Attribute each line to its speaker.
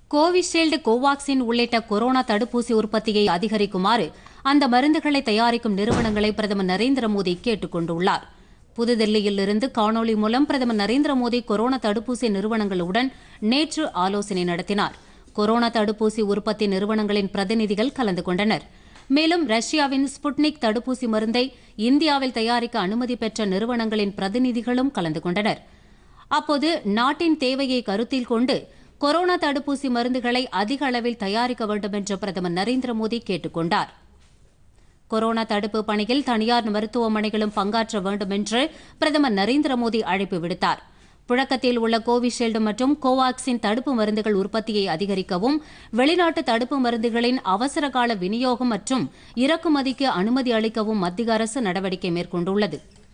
Speaker 1: Covishield Covaxin உள்ளிட்ட corona தடுப்பூசி உற்பத்தியை அதிகரிக்குமாறு அந்த மருந்துகளை தயாரிக்கும் நிறுவனங்களை பிரதமர் நரேந்திர மோடி கேட்டுக் கொண்டுள்ளார் புதுதில்லியில் இருந்து காணொலி மூலம் பிரதமர் நரேந்திர மோடி கொரோனா தடுப்பூசி நிறுவனங்களுடன் நேற்று ஆலோசனை நடத்தினார் கொரோனா தடுப்பூசி உற்பத்தி நிறுவனங்களின் பிரதிநிதிகள் கலந்து கொண்டனர் மேலும் ரஷ்யாவின் ஸ்புட்னிக் தடுப்பூசி மருந்தை இந்தியாவில் தயாரிக்க அனுமதி பெற்ற நிறுவனங்களின் பிரதிநிதிகளும் கலந்து கொண்டனர் அப்போது நாட்டின் தேவையை கருத்தில் கொண்டு கொரோனா தடுப்பூசி மருந்துகளை அதிக அளவில் தயாரிக்க வேண்டும் என்று பிரதமர் நரேந்திர மோடி கேட்டுக் கொண்டார் கொரோனா தடுப்பு பணியில் தனியார் மருத்துவமனைகளும் பங்காற்ற வேண்டும் என்று பிரதமர் நரேந்திர மோடி அழைப்பு விடுத்தார் புழக்கத்தில் உள்ள கோவிஷீல்டு மற்றும் கோவாக்சின் தடுப்பு மருந்துகள் உற்பத்தியை அதிகரிக்கவும் வெளிநாட்டு தடுப்பு மருந்துகளின் அவசரகால விநியோகம் மற்றும் இறக்குமதிக்கு அனுமதி அளிக்கவும் மத்திய அரசு நடவடிக்கை மேற்கொண்டுள்ளது